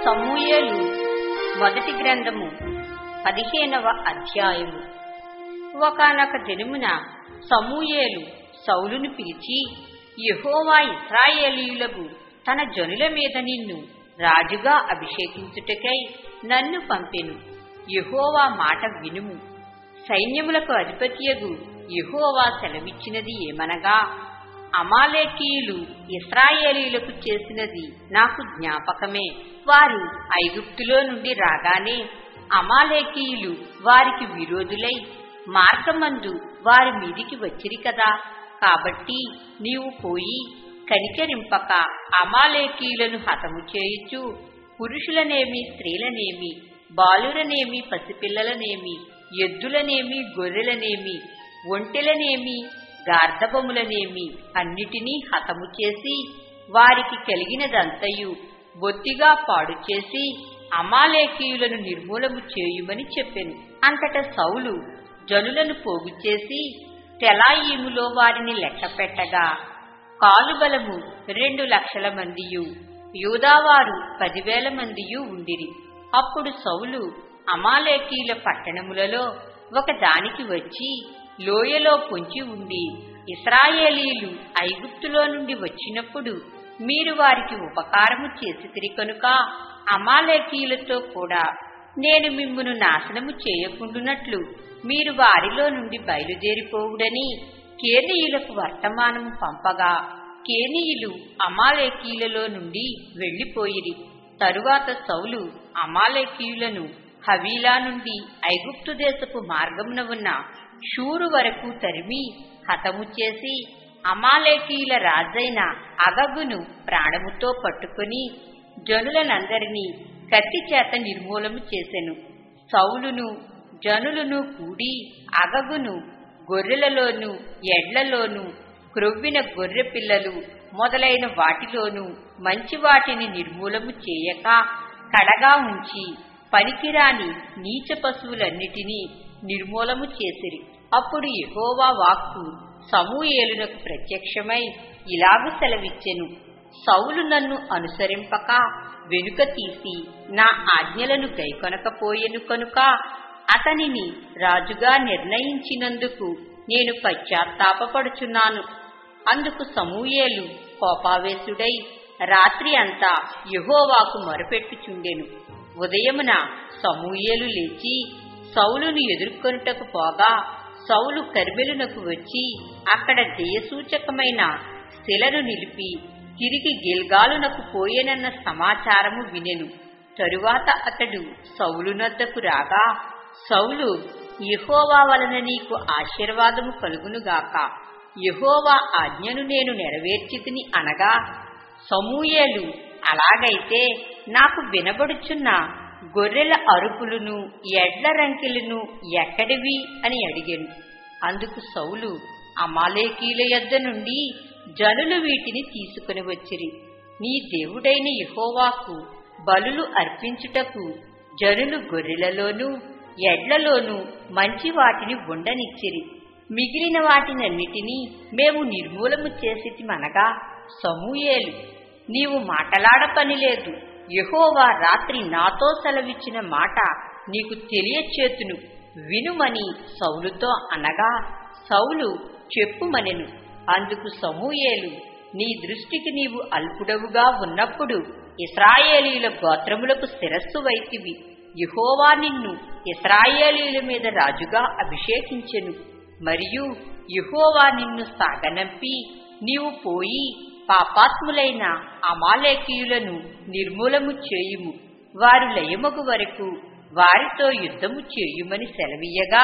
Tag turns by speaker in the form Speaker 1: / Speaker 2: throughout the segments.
Speaker 1: సమూయేలు మొదటి గ్రంథము పదిహేనవ అధ్యాయము ఒకనొక దినమున సమూయేలు సౌలును పిలిచి యెహోవా ఇస్రాయేలీయులకు తన జనుల మీద నిన్ను రాజుగా అభిషేకించుటకై నన్ను పంపెను యెహోవా మాట వినుము సైన్యములకు అధిపతియగు యెహోవా సెలవిచ్చినది ఏమనగా అమాలేకీయులు ఇస్రాయేలీలకు చేసినది నాకు జ్ఞాపకమే వారు ఐగుప్తులో నుండి రాగానే అమాలేకీయులు వారికి విరోధులై మార్గమందు వారి మీదికి వచ్చిరి కదా కాబట్టి నీవు పోయి కనికరింపక అమాలేకీయులను హతము చేయుచు పురుషులనేమి స్త్రీలనేమి బాలురనేమి పసిపిల్లలనేమి ఎద్దులనేమి గొర్రెలనేమి ఒంటెలనేమి గార్ధబములనేమి అన్నిటినీ హతము చేసి వారికి కలిగినదంతయు బొత్తిగా పాడు చేసి అమాలేకీయులను నిర్మూలము చేయుమని చెప్పెను అంతట సౌలు జనులను పోగు చేసి తెలాయిములో వారిని లెక్కపెట్టగా కాలుబలము రెండు లక్షల మందియు యూదావారు పదివేల మందియు ఉండిరి అప్పుడు సౌలు అమాలేకీల పట్టణములలో ఒక దానికి వచ్చి లోయలో పొంచి ఉండి ఇస్రాయేలీలు ఐగుప్తులో నుండి వచ్చినప్పుడు మీరు వారికి ఉపకారము చేసితిరి కనుక అమాలేకీయులతో కూడా నేను మిమ్మును నాశనము చేయకుండునట్లు మీరు వారిలో నుండి బయలుదేరిపోవుడని కేనీయులకు వర్తమానము పంపగా కేనీయులు అమాలేకీయులలో నుండి వెళ్లిపోయిరి తరువాత సౌలు అమాలేకీయులను హవీలా నుండి ఐగుప్తు దేశపు మార్గమున ఉన్న షూరు వరకు తరిమి హతము చేసి అమాలేకీయుల రాజైన అగగును ప్రాణముతో పట్టుకుని జనులనందరినీ కత్తి చేత నిర్మూలము చేసెను సౌలును జనులను కూడి అగగును గొర్రెలలోను ఎడ్లలోను క్రొవ్విన గొర్రె పిల్లలు మొదలైన వాటిలోనూ మంచి వాటిని నిర్మూలము చేయక కడగా ఉంచి పనికిరాని నీచ పశువులన్నిటినీ నిర్మూలము చేసిరి అప్పుడు యెహోవా వాక్కు సమూయేలునకు ప్రత్యక్షమై ఇలాగు సెలవిచ్చెను సౌలు నన్ను అనుసరింపక వెనుక తీసి నా ఆజ్ఞలను గైకొనకపోయెను కనుక అతనిని రాజుగా నిర్ణయించినందుకు నేను పశ్చాత్తాపపడుచున్నాను అందుకు సమూయేలు కోపావేశుడై రాత్రి అంతా యహోవాకు మొరపెట్టుచుండెను ఉదయమున సమూయేలు లేచి సౌలును ఎదుర్కొనుటకు పోగా సౌలు కర్మెలునకు వచ్చి అక్కడ జయసూచకమైన శిలను నిలిపి తిరిగి గిల్గాలునకు పోయేనన్న సమాచారము వినెను తరువాత అతడు సౌలునద్దకు రాగా సౌలు యహోవా వలన నీకు ఆశీర్వాదము కలుగునుగాక యహోవా ఆజ్ఞను నేను నెరవేర్చితిని అనగా సమూయేలు అలాగైతే నాకు వినబడుచున్న గొర్రెల అరుపులను ఎడ్ల రంకెలను ఎక్కడివి అని అడిగాను అందుకు సౌలు అమాలేకీల యొద్ద నుండి జనులు వీటిని తీసుకుని వచ్చిరి నీ దేవుడైన యహోవాకు బలులు అర్పించుటకు జనులు గొర్రెలలోనూ ఎడ్లలోనూ మంచి వాటిని ఉండనిచ్చిరి మిగిలిన వాటినన్నిటినీ మేము నిర్మూలము చేసిమనగా సమూయేలు నీవు మాటలాడ పని లేదు యహోవా రాత్రి నాతో సెలవిచ్చిన మాట నీకు తెలియచేతును వినుమని సౌలుతో అనగా సౌలు చెప్పుమనెను అందుకు సమూయేలు నీ దృష్టికి నీవు అల్పుడవుగా ఉన్నప్పుడు ఇస్రాయేలీల గోత్రములకు శిరస్సు వైతివి యహోవా నిన్ను ఇస్రాయేలీల మీద రాజుగా అభిషేకించెను మరియు యహోవా నిన్ను సాగనంపి నీవు పోయి పాపాత్ములైన అమాలేకీయులను నిర్మూలము చేయుము వారు లయమగు వరకు వారితో యుద్ధము చేయుమని సెలవీయగా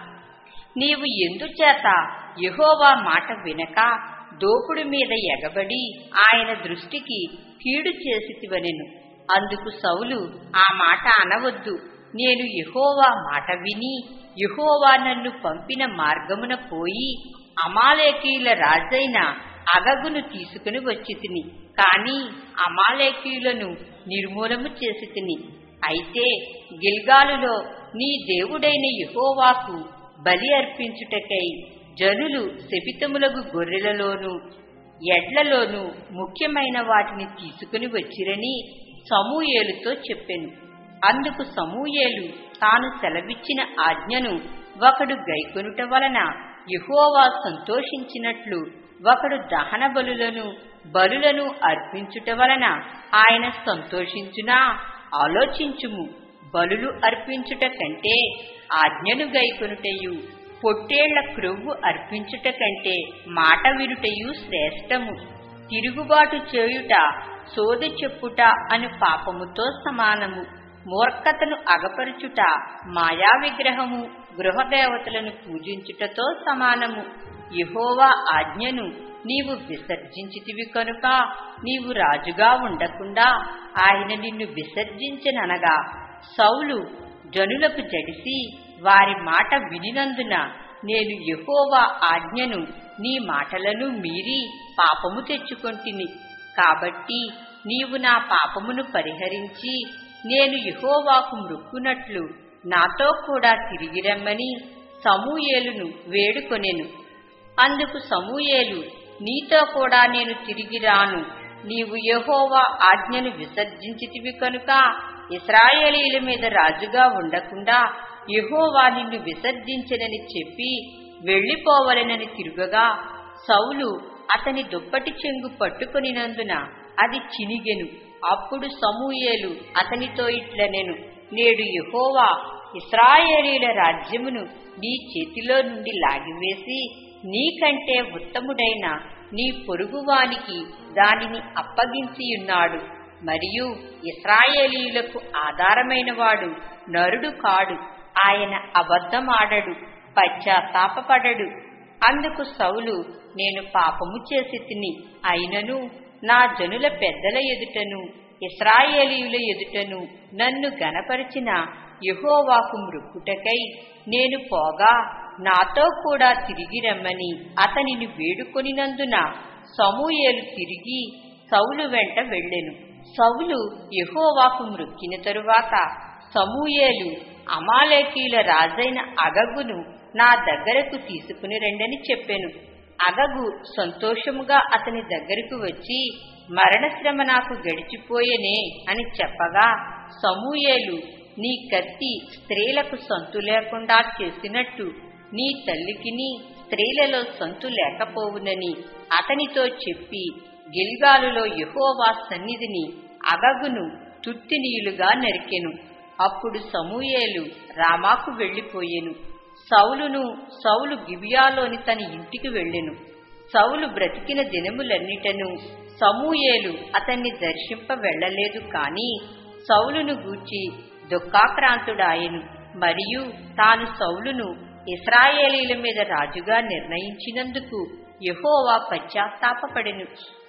Speaker 1: నీవు ఎందుచేత యహోవా మాట వినక దోపుడు మీద ఎగబడి ఆయన దృష్టికి కీడు చేసితివనెను అందుకు సౌలు ఆ మాట అనవద్దు నేను యహోవా మాట విని యహోవా నన్ను పంపిన మార్గమున పోయి అమాలేకీయుల రాజైన అగగును తీసుకుని వచ్చి తిని కాని అమాలేకీయులను నిర్మూలము చేసి తిని అయితే గిల్గాలులో నీ దేవుడైన యహోవాకు బలి అర్పించుటకై జనులు శపితములగు గొర్రెలలోను ఎడ్లలోనూ ముఖ్యమైన వాటిని తీసుకుని వచ్చిరని సమూయేలుతో చెప్పెను అందుకు సమూయేలు తాను సెలవిచ్చిన ఆజ్ఞను ఒకడు గైకొనుట వలన యెహోవా సంతోషించినట్లు ఒకడు దహన బలులను బలులను అర్పించుట వలన ఆయన సంతోషించునా ఆలోచించుము బలులు అర్పించుట కంటే ఆజ్ఞను గైకొనుటయు పొట్టేళ్ల క్రొవ్వు అర్పించుట కంటే మాట వినుటయు శ్రేష్టము తిరుగుబాటు చేయుట సోది చెప్పుట అను పాపముతో సమానము మూర్ఖతను అగపరుచుట మాయా విగ్రహము గృహదేవతలను పూజించుటతో సమానము యహోవా ఆజ్ఞను నీవు విసర్జించితివి కనుక నీవు రాజుగా ఉండకుండా ఆయన నిన్ను విసర్జించననగా సౌలు జనులకు జడిసి వారి మాట వినినందున నేను యహోవా ఆజ్ఞను నీ మాటలను మీరి పాపము తెచ్చుకొంటిని కాబట్టి నీవు నా పాపమును పరిహరించి నేను యహోవాకు మృక్కునట్లు నాతో కూడా తిరిగి రమ్మని సమూయేలును వేడుకొనెను అందుకు సమూయేలు నీతో కూడా నేను తిరిగి రాను నీవు యహోవా ఆజ్ఞను విసర్జించితివి కనుక ఇస్రాయేలీల మీద రాజుగా ఉండకుండా యహోవా నిన్ను విసర్జించనని చెప్పి వెళ్లిపోవలెనని తిరుగగా సౌలు అతని దుప్పటి చెంగు పట్టుకొనినందున అది చినిగెను అప్పుడు సమూయేలు అతనితో ఇట్లనెను నేడు యహోవా ఇస్రాయేలీల రాజ్యమును నీ చేతిలో నుండి లాగివేసి నీకంటే ఉత్తముడైన నీ పొరుగువానికి దానిని అప్పగించియున్నాడు మరియు ఇస్రాయేలీలకు ఆధారమైన వాడు నరుడు కాడు ఆయన అబద్ధమాడడు పశ్చాత్తాపడడు అందుకు సౌలు నేను పాపము చేసి తిని అయినను నా జనుల పెద్దల ఎదుటను ఇస్రాయేలీయుల ఎదుటను నన్ను గనపరిచిన యహోవాకు మృక్కుటకై నేను పోగా నాతో కూడా తిరిగి రమ్మని అతనిని వేడుకొనినందున సమూయేలు తిరిగి సౌలు వెంట వెళ్ళెను సౌలు యహోవాకు మృక్కిన తరువాత సమూయేలు అమాలేకీల రాజైన అగగును నా దగ్గరకు తీసుకుని రండని చెప్పెను అగగు సంతోషముగా అతని దగ్గరకు వచ్చి మరణశ్రమ నాకు గడిచిపోయేనే అని చెప్పగా సమూయేలు నీ కత్తి స్త్రీలకు సంతు లేకుండా చేసినట్టు నీ తల్లికిని స్త్రీలలో సంతు లేకపోవునని అతనితో చెప్పి గిల్గాలులో యహోవా సన్నిధిని అగగును తుత్తినీయులుగా నరికెను అప్పుడు సమూయేలు రామాకు వెళ్లిపోయెను సౌలును సౌలు గిబియాలోని తన ఇంటికి వెళ్ళెను సౌలు బ్రతికిన దినములన్నిటను సమూయేలు అతన్ని దర్శింప వెళ్ళలేదు కాని సౌలును గూర్చి దుఃఖాక్రాంతుడాయెను మరియు తాను సౌలును ఇస్రాయేలీల మీద రాజుగా నిర్ణయించినందుకు యెహోవా పశ్చాత్తాపపడెను